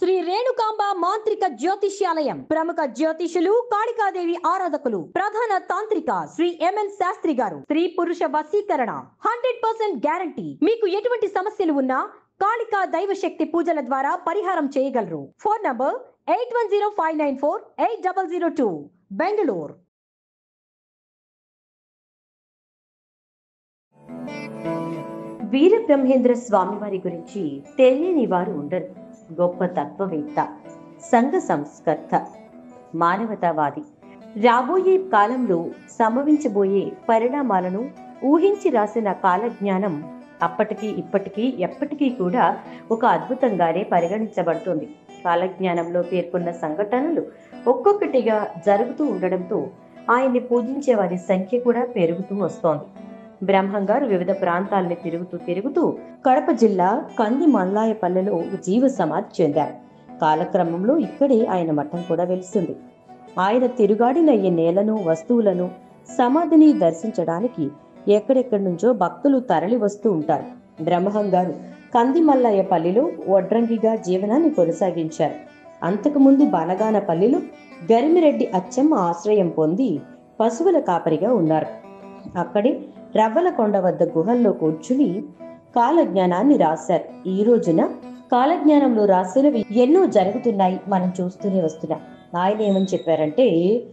శ్రీ రేణుకాంబ మాంత్రిక జ్యోతిష్యాలయం ప్రముఖ జ్యోతిషులు కాళికాదేవి ఆరాధకులు ప్రధాన తాంత్రిక శ్రీ ఎంఎన్ శాస్త్రి గారు స్త్రీ పురుష వశీకరణ హండ్రెడ్ పర్సెంట్ గ్యారంటీ మీకు ఎటువంటి సమస్యలు ఉన్నా కాళికా దైవశక్తి పూజల ద్వారా పరిహారం చేయగలరు phone number eight one zero five nine four eight double zero two Bengaluru Veera Brahmendra Swami వారి గురించి తెలియని వారు ఉండరు గొప్ప తత్వవేత్త సంఘ సంస్కర్త మానవతావాది రాబోయే కాలంలో సంభవించబోయే పరిణామాలను ఊహించి రాసిన కాలజ్ఞానం అప్పటికి ఇప్పటికీ ఎప్పటికీ కూడా ఒక అద్భుతంగానే పరిగణించబడుతుంది కాలజ్ఞానంలో పేర్కొన్న సంఘటనలు ఒక్కొక్కటిగా జరుగుతూ ఉండడంతో ఆయన్ని పూజించే వారి సంఖ్య కూడా పెరుగుతూ వస్తోంది బ్రహ్మంగారు వివిధ ప్రాంతాలని తిరుగుతూ తిరుగుతూ కడప జిల్లా కంది మల్లాయపల్లెలో జీవ సమాధి చెందారు కాలక్రమంలో ఇక్కడే ఆయన మఠం కూడా వెలిసింది ఆయన తిరుగాడిన ఈ నేలను వస్తువులను సమాధిని దర్శించడానికి ఎక్కడెక్కడి నుంచో భక్తులు తరలి వస్తూ ఉంటారు బ్రహ్మం గారు కంది మల్లయ్యపల్లిలో వడ్రంగిగా జీవనాన్ని కొనసాగించారు అంతకుముందు బనగానపల్లిలో గరిమిరెడ్డి అచ్చమ్మ ఆశ్రయం పొంది పశువుల కాపరిగా ఉన్నారు అక్కడే రవ్వలకొండ వద్ద గుహల్లో కూర్చుని కాలజ్ఞానాన్ని రాశారు ఈ రోజున కాలజ్ఞానంలో రాసినవి ఎన్నో జరుగుతున్నాయి మనం చూస్తూనే వస్తున్నాం ఆయన ఏమని చెప్పారంటే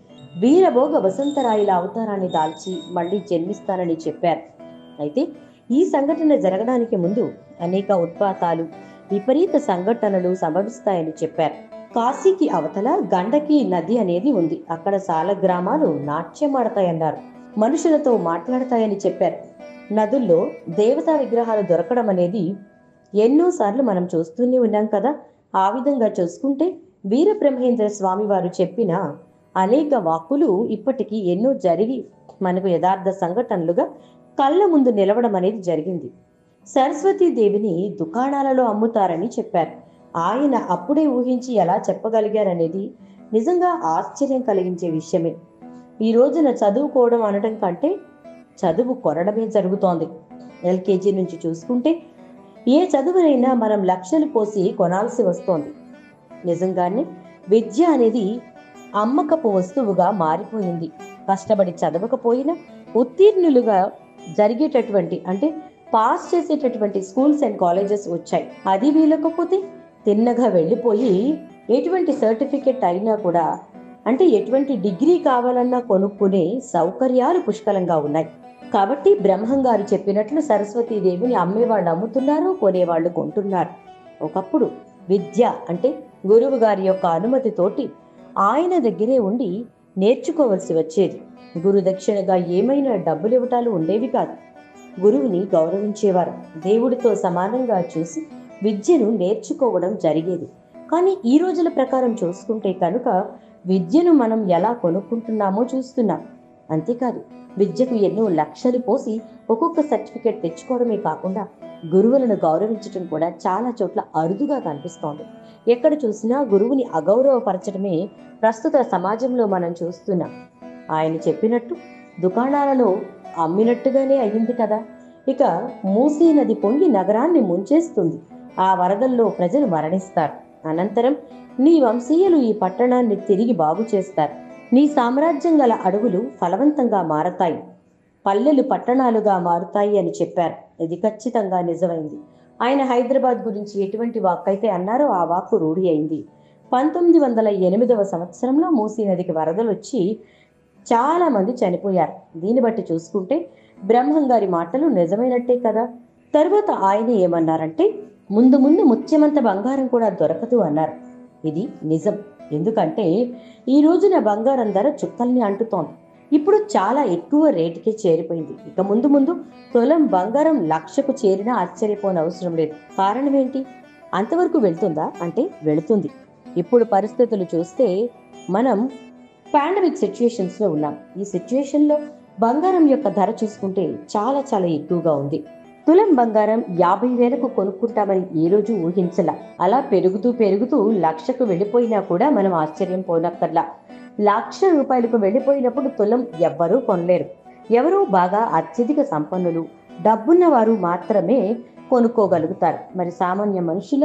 వీరభోగ వసంతరాయుల అవతారాన్ని దాల్చి మళ్ళీ జన్మిస్తానని చెప్పారు అయితే ఈ సంఘటన జరగడానికి ముందు అనేక ఉత్పాతాలు విపరీత సంఘటనలు సంభవిస్తాయని చెప్పారు కాశీకి అవతల గండకి నది అనేది ఉంది అక్కడ సాల గ్రామాలు నాట్యమాడతాయన్నారు మనుషులతో మాట్లాడతాయని చెప్పారు నదుల్లో దేవతా విగ్రహాలు దొరకడం అనేది ఎన్నోసార్లు మనం చూస్తూనే ఉన్నాం కదా ఆ విధంగా చూసుకుంటే వీరబ్రహ్మేంద్ర స్వామి వారు చెప్పిన అనేక వాక్కులు ఇప్పటికీ ఎన్నో జరిగి మనకు యథార్థ సంఘటనలుగా కళ్ళ ముందు నిలవడం అనేది జరిగింది సరస్వతీదేవిని దుకాణాలలో అమ్ముతారని చెప్పారు ఆయన అప్పుడే ఊహించి ఎలా చెప్పగలిగారనేది నిజంగా ఆశ్చర్యం కలిగించే విషయమే ఈ రోజున చదువుకోవడం అనడం కంటే చదువు కొనడమే జరుగుతోంది ఎల్కేజీ నుంచి చూసుకుంటే ఏ చదువునైనా మనం లక్షలు పోసి కొనాల్సి వస్తోంది నిజంగానే విద్య అనేది అమ్మకపు వస్తువుగా మారిపోయింది కష్టపడి చదవకపోయినా ఉత్తీర్ణులుగా జరిగేటటువంటి అంటే పాస్ చేసేటటువంటి స్కూల్స్ అండ్ కాలేజెస్ వచ్చాయి అది వీలకపోతే తిన్నగా వెళ్ళిపోయి ఎటువంటి సర్టిఫికెట్ అయినా కూడా అంటే ఎటువంటి డిగ్రీ కావాలన్నా కొనుక్కునే సౌకర్యాలు పుష్కలంగా ఉన్నాయి కాబట్టి బ్రహ్మం గారు చెప్పినట్లు సరస్వతీదేవిని అమ్మేవాళ్ళు అమ్ముతున్నారు కొనేవాళ్ళు కొంటున్నారు ఒకప్పుడు విద్య అంటే గురువు గారి యొక్క అనుమతితోటి ఆయన దగ్గరే ఉండి నేర్చుకోవలసి వచ్చేది గురు దక్షిణగా ఏమైనా డబ్బులు ఇవ్వటాలు ఉండేవి కాదు గురువుని గౌరవించేవారు దేవుడితో సమానంగా చూసి విద్యను నేర్చుకోవడం జరిగేది కానీ ఈ రోజుల ప్రకారం చూసుకుంటే కనుక విద్యను మనం ఎలా కొనుక్కుంటున్నామో చూస్తున్నాం అంతేకాదు విద్యకు ఎన్నో లక్షలు పోసి ఒక్కొక్క సర్టిఫికేట్ తెచ్చుకోవడమే కాకుండా గురువులను గౌరవించడం కూడా చాలా చోట్ల అరుదుగా కనిపిస్తోంది ఎక్కడ చూసినా గురువుని అగౌరవపరచడమే ప్రస్తుత సమాజంలో మనం చూస్తున్నాం ఆయన చెప్పినట్టు దుకాణాలలో అమ్మినట్టుగానే అయ్యింది కదా ఇక మూసీ నది పొంగి నగరాన్ని ముంచేస్తుంది ఆ వరదల్లో ప్రజలు మరణిస్తారు అనంతరం నీ వంశీయులు ఈ పట్టణాన్ని తిరిగి బాగు చేస్తారు నీ సామ్రాజ్యం గల అడవులు ఫలవంతంగా మారతాయి పల్లెలు పట్టణాలుగా మారుతాయి అని చెప్పారు ఇది ఖచ్చితంగా నిజమైంది ఆయన హైదరాబాద్ గురించి ఎటువంటి వాక్కైతే అన్నారో ఆ వాక్కు రూఢి అయింది పంతొమ్మిది వందల ఎనిమిదవ సంవత్సరంలో మూసీ నదికి వరదలు వచ్చి చాలా మంది చనిపోయారు దీన్ని బట్టి చూసుకుంటే బ్రహ్మం గారి మాటలు నిజమైనట్టే కదా తరువాత ఆయన ఏమన్నారంటే ముందు ముందు ముత్యమంత బంగారం కూడా దొరకదు అన్నారు ఇది నిజం ఎందుకంటే ఈ రోజున బంగారం ధర చుక్కల్ని అంటుతోంది ఇప్పుడు చాలా ఎక్కువ రేటుకే చేరిపోయింది ఇక ముందు ముందు తులం బంగారం లక్షకు చేరినా ఆశ్చర్యపోని అవసరం లేదు కారణం ఏంటి అంతవరకు వెళ్తుందా అంటే వెళుతుంది ఇప్పుడు పరిస్థితులు చూస్తే మనం పాండమిక్ సిచ్యుయేషన్స్ లో ఉన్నాం ఈ సిచ్యుయేషన్ లో బంగారం యొక్క ధర చూసుకుంటే చాలా చాలా ఎక్కువగా ఉంది తులం బంగారం యాభై వేలకు కొనుక్కుంటామని ఏ రోజు ఊహించలా అలా పెరుగుతూ పెరుగుతూ లక్షకు వెళ్ళిపోయినా కూడా మనం ఆశ్చర్యం పోనక్కర్లా లక్ష రూపాయలకు వెళ్ళిపోయినప్పుడు తులం ఎవ్వరూ కొనలేరు ఎవరో బాగా అత్యధిక సంపన్నులు డబ్బున్న వారు మాత్రమే కొనుక్కోగలుగుతారు మరి సామాన్య మనుషులు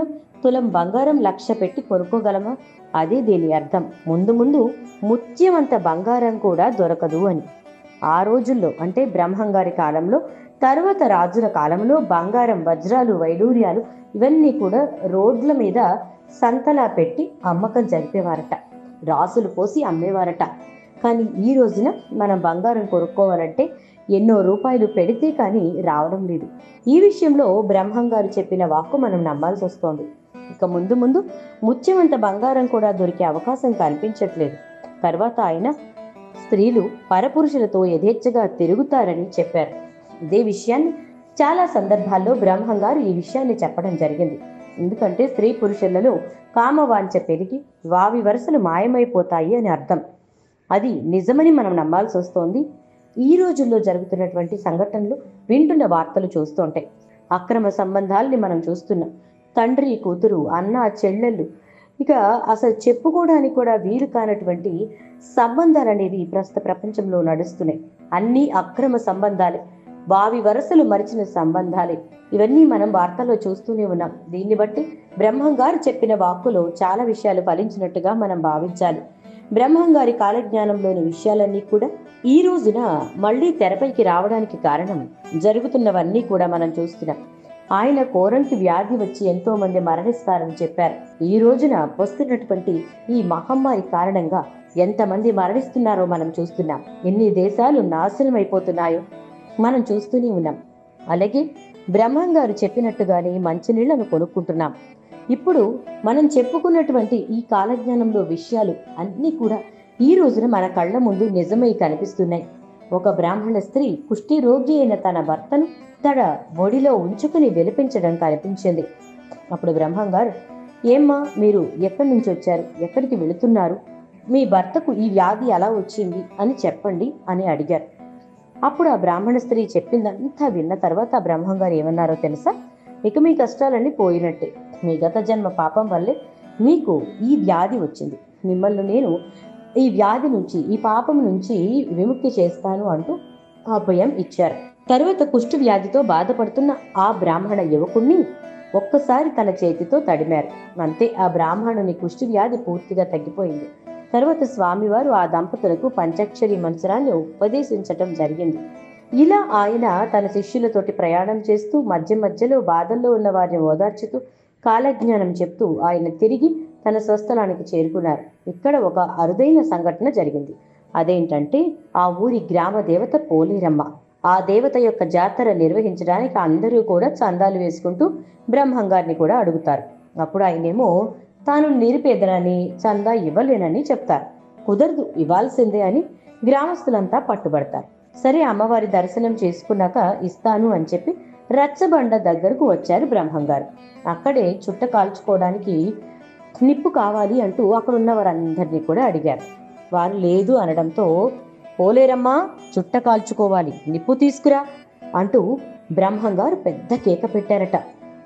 తులం బంగారం లక్ష పెట్టి కొనుక్కోగలమా అదే దీని అర్థం ముందు ముందు ముత్యమంత బంగారం కూడా దొరకదు అని ఆ రోజుల్లో అంటే బ్రహ్మంగారి కాలంలో తరువాత రాజుల కాలంలో బంగారం వజ్రాలు వైడూర్యాలు ఇవన్నీ కూడా రోడ్ల మీద సంతలా పెట్టి అమ్మకం జరిపేవారట రాసులు పోసి అమ్మేవారట కానీ ఈ రోజున మనం బంగారం కొనుక్కోవాలంటే ఎన్నో రూపాయలు పెడితే కానీ రావడం లేదు ఈ విషయంలో బ్రహ్మం గారు చెప్పిన వాక్కు మనం నమ్మాల్సి వస్తోంది ఇక ముందు ముందు ముత్యమంత బంగారం కూడా దొరికే అవకాశం కనిపించట్లేదు తర్వాత ఆయన స్త్రీలు పరపురుషులతో యథేచ్ఛగా తిరుగుతారని చెప్పారు ఇదే విషయాన్ని చాలా సందర్భాల్లో బ్రహ్మం గారు ఈ విషయాన్ని చెప్పడం జరిగింది ఎందుకంటే స్త్రీ పురుషులలో కామవాంఛ పెరిగి వావి వరుసలు మాయమైపోతాయి అని అర్థం అది నిజమని మనం నమ్మాల్సి వస్తోంది ఈ రోజుల్లో జరుగుతున్నటువంటి సంఘటనలు వింటున్న వార్తలు చూస్తుంటాయి అక్రమ సంబంధాల్ని మనం చూస్తున్నాం తండ్రి కూతురు అన్న చెల్లెళ్ళు ఇక అసలు చెప్పుకోవడానికి కూడా వీలు కానటువంటి సంబంధాలు అనేవి ప్రస్తుత ప్రపంచంలో నడుస్తున్నాయి అన్నీ అక్రమ సంబంధాలే బావి వరసలు మరిచిన సంబంధాలే ఇవన్నీ మనం వార్తల్లో చూస్తూనే ఉన్నాం దీన్ని బట్టి బ్రహ్మం గారు చెప్పిన వాక్కులో చాలా విషయాలు ఫలించినట్టుగా మనం భావించాలి బ్రహ్మం గారి కాలజ్ఞానంలోని విషయాలన్నీ కూడా ఈ రోజున మళ్ళీ తెరపైకి రావడానికి కారణం జరుగుతున్నవన్నీ కూడా మనం చూస్తున్నాం ఆయన కోరంకి వ్యాధి వచ్చి ఎంతో మంది మరణిస్తారని చెప్పారు ఈ రోజున వస్తున్నటువంటి ఈ మహమ్మారి కారణంగా ఎంతమంది మరణిస్తున్నారో మనం చూస్తున్నాం ఎన్ని దేశాలు నాశనం అయిపోతున్నాయో మనం చూస్తూనే ఉన్నాం అలాగే బ్రహ్మం గారు చెప్పినట్టుగానే మంచినీళ్లను కొనుక్కుంటున్నాం ఇప్పుడు మనం చెప్పుకున్నటువంటి ఈ కాలజ్ఞానంలో విషయాలు అన్నీ కూడా ఈ రోజున మన కళ్ళ ముందు నిజమై కనిపిస్తున్నాయి ఒక బ్రాహ్మణ స్త్రీ కుష్టి రోగి అయిన తన భర్తను తన ఒడిలో ఉంచుకుని వెలిపించడం కనిపించింది అప్పుడు బ్రహ్మం గారు ఏమ్మా మీరు ఎక్కడి నుంచి వచ్చారు ఎక్కడికి వెళుతున్నారు మీ భర్తకు ఈ వ్యాధి ఎలా వచ్చింది అని చెప్పండి అని అడిగారు అప్పుడు ఆ బ్రాహ్మణ స్త్రీ చెప్పిందంతా విన్న తర్వాత ఆ బ్రహ్మం గారు ఏమన్నారో తెలుసా ఇక మీ కష్టాలన్నీ పోయినట్టే మీ గత జన్మ పాపం వల్లే మీకు ఈ వ్యాధి వచ్చింది మిమ్మల్ని నేను ఈ వ్యాధి నుంచి ఈ పాపం నుంచి విముక్తి చేస్తాను అంటూ అభయం ఇచ్చారు తరువాత కుష్టు వ్యాధితో బాధపడుతున్న ఆ బ్రాహ్మణ యువకుణ్ణి ఒక్కసారి తన చేతితో తడిమారు అంతే ఆ బ్రాహ్మణుని కుష్టు వ్యాధి పూర్తిగా తగ్గిపోయింది తర్వాత స్వామివారు ఆ దంపతులకు పంచాక్షరి మంత్రాన్ని ఉపదేశించటం జరిగింది ఇలా ఆయన తన శిష్యులతోటి ప్రయాణం చేస్తూ మధ్య మధ్యలో బాధల్లో ఉన్న వారిని ఓదార్చుతూ కాలజ్ఞానం చెప్తూ ఆయన తిరిగి తన స్వస్థలానికి చేరుకున్నారు ఇక్కడ ఒక అరుదైన సంఘటన జరిగింది అదేంటంటే ఆ ఊరి గ్రామ దేవత పోలేరమ్మ ఆ దేవత యొక్క జాతర నిర్వహించడానికి అందరూ కూడా చందాలు వేసుకుంటూ బ్రహ్మంగారిని కూడా అడుగుతారు అప్పుడు ఆయనేమో తాను నిరుపేదనని చందా ఇవ్వలేనని చెప్తారు కుదరదు ఇవ్వాల్సిందే అని గ్రామస్తులంతా పట్టుబడతారు సరే అమ్మవారి దర్శనం చేసుకున్నాక ఇస్తాను అని చెప్పి రచ్చబండ దగ్గరకు వచ్చారు బ్రహ్మంగారు అక్కడే చుట్ట కాల్చుకోవడానికి నిప్పు కావాలి అంటూ అక్కడ ఉన్న వారందరినీ కూడా అడిగారు వారు లేదు అనడంతో పోలేరమ్మా చుట్ట కాల్చుకోవాలి నిప్పు తీసుకురా అంటూ బ్రహ్మంగారు పెద్ద కేక పెట్టారట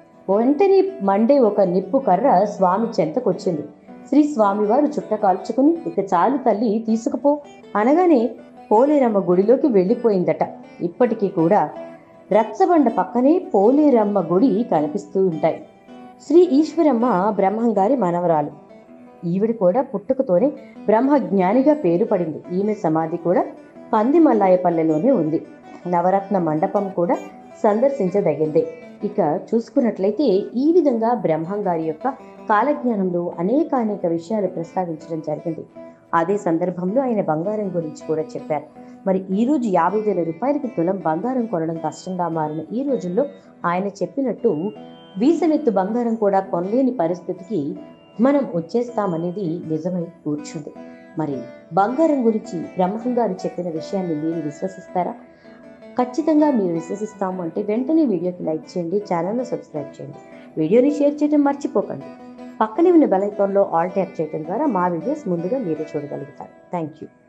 వెంటనే మండే ఒక నిప్పు కర్ర స్వామి చెంతకొచ్చింది శ్రీ స్వామివారు చుట్ట కాల్చుకుని ఇక చాలు తల్లి తీసుకుపో అనగానే పోలేరమ్మ గుడిలోకి వెళ్ళిపోయిందట ఇప్పటికీ కూడా రచ్చబండ పక్కనే పోలేరమ్మ గుడి కనిపిస్తూ ఉంటాయి శ్రీ ఈశ్వరమ్మ బ్రహ్మంగారి మనవరాలు ఈవిడ కూడా పుట్టుకతోనే బ్రహ్మజ్ఞానిగా పేరు పడింది ఈమె సమాధి కూడా పందిమల్లాయపల్లెలోనే ఉంది నవరత్న మండపం కూడా సందర్శించదగిందే ఇక చూసుకున్నట్లయితే ఈ విధంగా బ్రహ్మంగారి యొక్క కాలజ్ఞానంలో అనేక అనేక విషయాలు ప్రస్తావించడం జరిగింది అదే సందర్భంలో ఆయన బంగారం గురించి కూడా చెప్పారు మరి ఈ రోజు యాభై వేల రూపాయలకి తులం బంగారం కొనడం కష్టంగా మారిన ఈ రోజుల్లో ఆయన చెప్పినట్టు వీసనెత్తు బంగారం కూడా కొనలేని పరిస్థితికి మనం వచ్చేస్తామనేది నిజమై కూర్చుంది మరి బంగారం గురించి బ్రహ్మం గారు చెప్పిన విషయాన్ని మీరు విశ్వసిస్తారా ఖచ్చితంగా మీరు విశ్వసిస్తాము అంటే వెంటనే వీడియోకి లైక్ చేయండి ఛానల్ను సబ్స్క్రైబ్ చేయండి వీడియోని షేర్ చేయడం మర్చిపోకండి పక్కనే ఉన్న బెల్ ఐకాన్లో ఆల్ ట్యాప్ చేయడం ద్వారా మా వీడియోస్ ముందుగా మీరు చూడగలుగుతారు థ్యాంక్ యూ